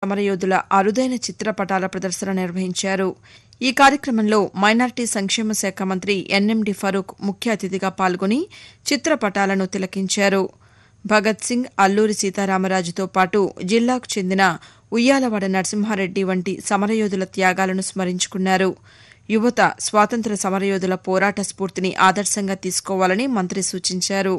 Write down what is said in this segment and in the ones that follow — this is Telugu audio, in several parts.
సమరయోధుల అరుదైన చిత్రపటాల ప్రదర్శన నిర్వహించారు ఈ కార్యక్రమంలో మైనార్టీ సంక్షేమ శాఖ మంత్రి ఎన్ఎండి ఫరూక్ ముఖ్య అతిథిగా పాల్గొని చిత్రపటాలను తిలకించారు భగత్ సింగ్ అల్లూరి సీతారామరాజుతో పాటు జిల్లాకు చెందిన ఉయ్యాలవాడ నరసింహారెడ్డి వంటి సమరయోధుల త్యాగాలను స్మరించుకున్నారు యువత స్వాతంత్ర్య సమరయోధుల పోరాట స్ఫూర్తిని ఆదర్శంగా తీసుకోవాలని మంత్రి సూచించారు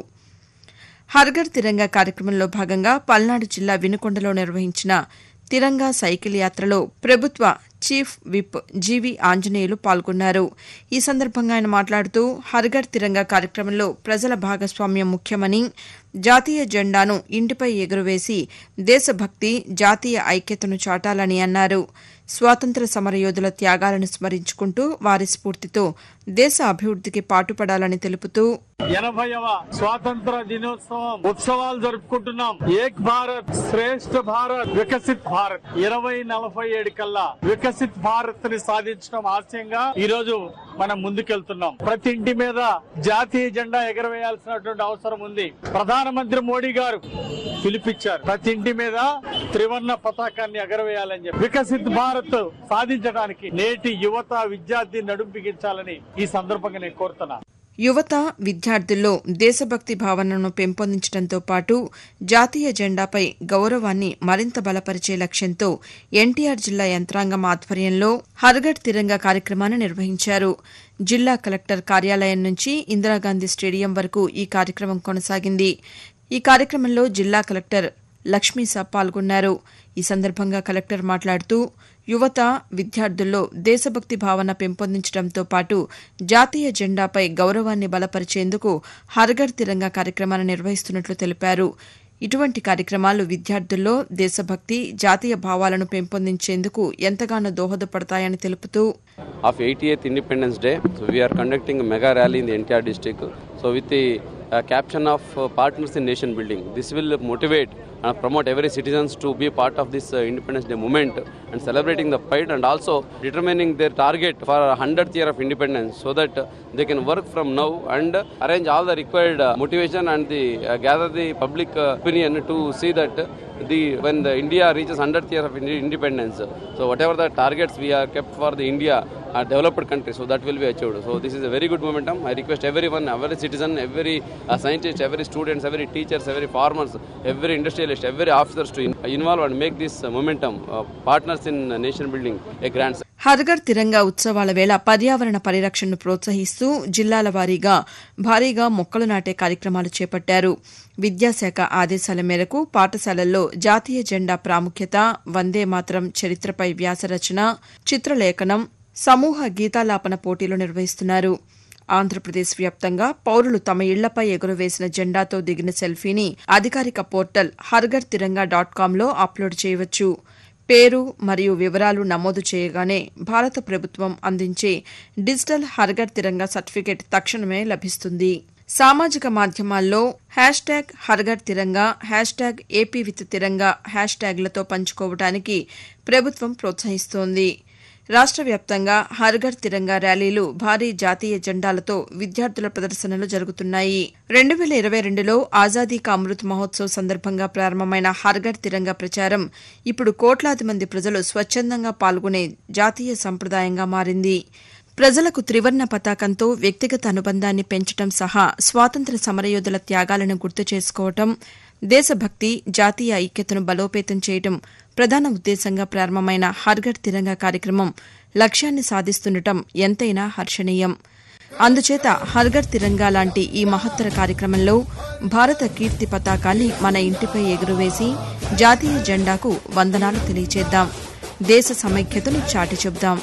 హర్ఘర్ తిరంగా కార్యక్రమంలో భాగంగా పల్నాడు జిల్లా వినుకొండలో నిర్వహించిన తిరంగా సైకిల్ యాత్రలో ప్రభుత్వ చీఫ్ విప్ జీవి ఆంజనేయులు పాల్గొన్నారు ఈ సందర్భంగా ఆయన మాట్లాడుతూ హర్ఘర్ తిరంగా కార్యక్రమంలో ప్రజల భాగస్వామ్యం ముఖ్యమని జాతీయ జెండాను ఇంటిపై ఎగురవేసి దేశభక్తి జాతీయ ఐక్యతను చాటాలని అన్నారు స్వాతంత్ర సమరయోధుల త్యాగాలను స్మరించుకుంటూ వారి స్ఫూర్తితో దేశ అభివృద్దికి పాటుపడాలని తెలుపుతూ ఎనభైవ స్వాతంత్ర దినోత్సవం ఉత్సవాలు జరుపుకుంటున్నాం ఏక్ భారత్ శ్రేష్ఠ భారత్ వికసిత్ భారత్ ఇరవై నలభై ఏడు కల్లా వికసిత్ భారత్ ని సాధించడం ఆశయంగా ఈ రోజు మనం ముందుకెళ్తున్నాం ప్రతి ఇంటి మీద జాతీయ జెండా ఎగరవేయాల్సినటువంటి అవసరం ఉంది ప్రధానమంత్రి మోడీ గారు పిలిపించారు ప్రతి ఇంటి మీద త్రివర్ణ పతాకాన్ని ఎగరవేయాలని చెప్పి వికసిత్ భారత్ సాధించడానికి నేటి యువత విద్యార్థి నడుం బిగించాలని ఈ సందర్భంగా నేను కోరుతున్నాను యువత విద్యార్థుల్లో దేశభక్తి భావనను పెంపొందించడంతో పాటు జాతీయ జెండాపై గౌరవాన్ని మరింత బలపరిచే లక్ష్యంతో ఎన్టీఆర్ జిల్లా యంత్రాంగం ఆధ్వర్యంలో హర్ఘర్ తిరంగా కార్యక్రమాన్ని నిర్వహించారు జిల్లా కలెక్టర్ కార్యాలయం నుంచి ఇందిరాగాంధీ స్టేడియం వరకు ఈ కార్యక్రమం కొనసాగింది ఈ కార్యక్రమంలో జిల్లా కలెక్టర్ లక్ష్మీసా పాల్గొన్నారు ఈ సందర్భంగా కలెక్టర్ మాట్లాడుతూ యువత విద్యార్థుల్లో దేశభక్తి భావన పెంపొందించడంతో పాటు జాతీయ జెండాపై గౌరవాన్ని బలపరిచేందుకు హర్ఘర్ తిరంగా కార్యక్రమాన్ని నిర్వహిస్తున్నట్లు తెలిపారు ఇటువంటి కార్యక్రమాలు విద్యార్థుల్లో దేశభక్తి జాతీయ భావాలను పెంపొందించేందుకు ఎంతగానో దోహదపడతాయని తెలుపుతూ of 88th Independence Day. So we are conducting a mega rally in the NTR district. So with the uh, caption of uh, partners in nation building, this will motivate and promote every citizens to be part of this uh, Independence Day movement and celebrating the pride and also determining their target for 100th year of independence so that uh, they can work from now and arrange all the required uh, motivation and the uh, gather the public uh, opinion to see that the when the India reaches 100th year of inde- independence, so whatever the targets we are kept for the India, a developed country, so that will be achieved. So this is a very good momentum. I request everyone, every citizen, every uh, scientist, every students, every teachers, every farmers, every industrialist, every officers to in- involve and make this uh, momentum uh, partners in uh, nation building a grand. success. హర్ఘర్ తిరంగా ఉత్సవాల వేళ పర్యావరణ పరిరక్షణను ప్రోత్సహిస్తూ జిల్లాల వారీగా భారీగా మొక్కలు నాటే కార్యక్రమాలు చేపట్టారు విద్యాశాఖ ఆదేశాల మేరకు పాఠశాలల్లో జాతీయ జెండా ప్రాముఖ్యత వందే మాతరం చరిత్రపై వ్యాసరచన చిత్రలేఖనం సమూహ గీతాలాపన పోటీలు నిర్వహిస్తున్నారు ఆంధ్రప్రదేశ్ వ్యాప్తంగా పౌరులు తమ ఇళ్లపై ఎగురవేసిన జెండాతో దిగిన సెల్ఫీని అధికారిక పోర్టల్ హర్ఘర్ తిరంగా డాట్ కాంలో అప్లోడ్ చేయవచ్చు పేరు మరియు వివరాలు నమోదు చేయగానే భారత ప్రభుత్వం అందించే డిజిటల్ హర్ఘర్ తిరంగా సర్టిఫికేట్ తక్షణమే లభిస్తుంది సామాజిక మాధ్యమాల్లో హ్యాష్ ట్యాగ్ హర్ఘర్ Tiranga hashtag AP with Tiranga hash ట్యాగ్లతో పంచుకోవడానికి ప్రభుత్వం ప్రోత్సహిస్తోంది రాష్ట్ర వ్యాప్తంగా హర్ఘర్ తిరంగా ర్యాలీలు భారీ జాతీయ జెండాలతో విద్యార్థుల ప్రదర్శనలు జరుగుతున్నాయి రెండు వేల ఇరవై రెండులో ఆజాదీ కా అమృత్ మహోత్సవ్ సందర్భంగా ప్రారంభమైన హర్ఘర్ తిరంగా ప్రచారం ఇప్పుడు కోట్లాది మంది ప్రజలు స్వచ్ఛందంగా పాల్గొనే జాతీయ సంప్రదాయంగా మారింది ప్రజలకు త్రివర్ణ పతాకంతో వ్యక్తిగత అనుబంధాన్ని పెంచడం సహా స్వాతంత్ర సమరయోధుల త్యాగాలను గుర్తు చేసుకోవటం దేశభక్తి జాతీయ ఐక్యతను బలోపేతం చేయడం ప్రధాన ఉద్దేశంగా ప్రారంభమైన హర్ఘర్ తిరంగా కార్యక్రమం లక్ష్యాన్ని సాధిస్తుండటం ఎంతైనా హర్షణీయం అందుచేత హర్ఘర్ తిరంగా లాంటి ఈ మహత్తర కార్యక్రమంలో భారత కీర్తి పతాకాన్ని మన ఇంటిపై ఎగురవేసి జాతీయ జెండాకు వందనాలు తెలియచేద్దాం దేశ సమైక్యతను చాటి చెబుదాం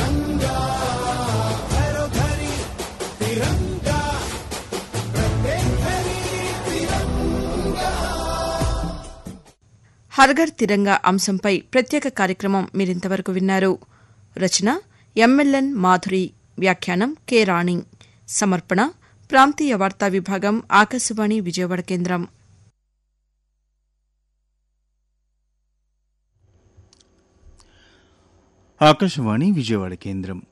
హర్ఘర్ తిరంగా అంశంపై ప్రత్యేక కార్యక్రమం మీరింతవరకు విన్నారు రచన ఎంఎల్ఎన్ మాధురి వ్యాఖ్యానం కె రాణి సమర్పణ ప్రాంతీయ వార్తా విభాగం ఆకాశవాణి విజయవాడ కేంద్రం ఆకాశవాణి విజయవాడ కేంద్రం